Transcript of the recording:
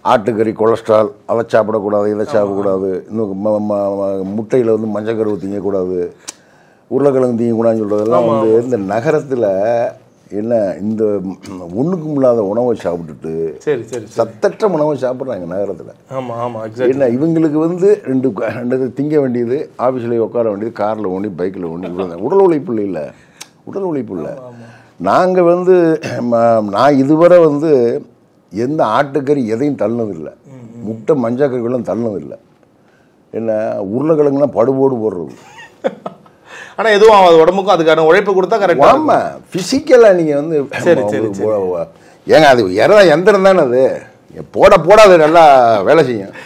ஆட்டுக்கறி கொலஸ்ட்ரால் அதை சாப்பிடக்கூடாது இதை சாப்பிடக்கூடாது இன்னும் முட்டையில் வந்து மஞ்சக்கருவு திங்கக்கூடாது உருளைக்கிழங்கு திங்கக்கூடாதுன்னு சொல்கிறதெல்லாம் வந்து இந்த நகரத்தில் என்ன இந்த ஒன்றுக்கும் இல்லாத உணவை சாப்பிட்டுட்டு சரி சரி சரி சத்தற்ற உணவை சாப்பிட்றாங்க நகரத்தில் ஆமா ஆமா எக்ஸாக்ட் என்ன இவங்களுக்கு வந்து ரெண்டு க- ரெண்டு இது திங்க வேண்டியது ஆஃபீஸில் உட்கார வேண்டியது காரில் ஓண்டி பைக்கில் ஓண்டி இவ்வளவுதான். உடல் உழைப்பு இல்லை உடல் உழைப்பு இல்லை நாங்கள் வந்து ம- நான் இதுவரை வந்து எந்த ஆட்டுக்கறி எதையும் தள்ளினதில்லை முட்டை மஞ்சக்கறிகளும் தள்ளினதில்லை என்ன உருளைக்கிழங்குலாம் படுபோடு போடுறது ஆனா எதுவும் ஆகாது உடம்புக்கும் அதுக்கான உழைப்பு கொடுத்தா கரெக்டா ஆமா ஃபிசிக்கலாக நீங்கள் வந்து சரி, சரி, ஏங்க அது இறந்த எந்திரம் தானே அது போட போட அது நல்லா வேலை செய்யும்